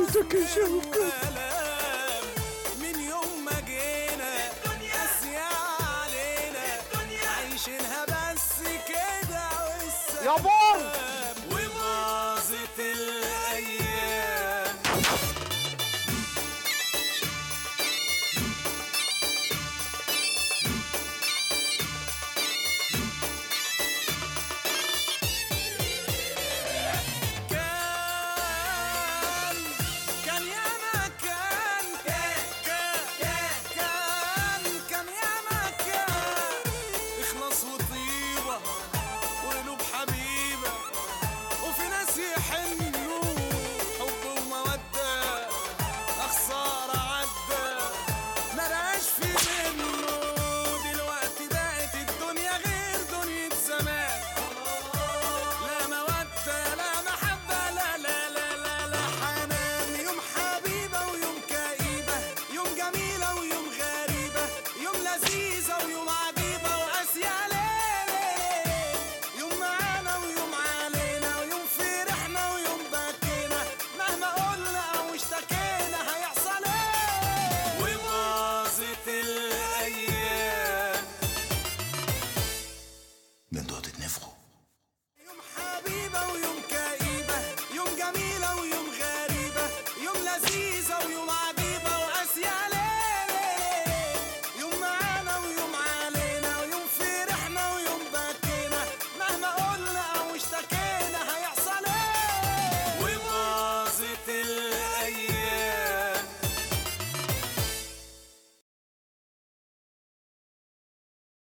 صوتك يا شوكة كلام من يوم ما جينا قاسية علينا عايشينها بس كده والسلام يا بار وباظت الأيام كان كان يا مكان كان كان كان كان يا مكان اخلص وطيبة وقلوب حبيبة وفي ناس يحنوا حب ومودة أخسارة عدى ملهاش في منه دلوقتي بقت الدنيا غير دنيا زمان لا مودة لا محبة لا لا لا لا لا حنان يوم حبيبة ويوم كئيبة يوم جميلة ويوم غريبة يوم لذيذة ويوم عجيبة وقاسية ليلة يوم معانا ويوم علينا ويوم فرحنا ويوم بكينا مهما قلنا أو اشتكينا هيحصل ايه وباظت الأيام بنتوا هتتنفخوا يوم حبيبة ويوم كئيبة يوم جميلة ويوم غريبة يوم لذيذة ويوم عجيبة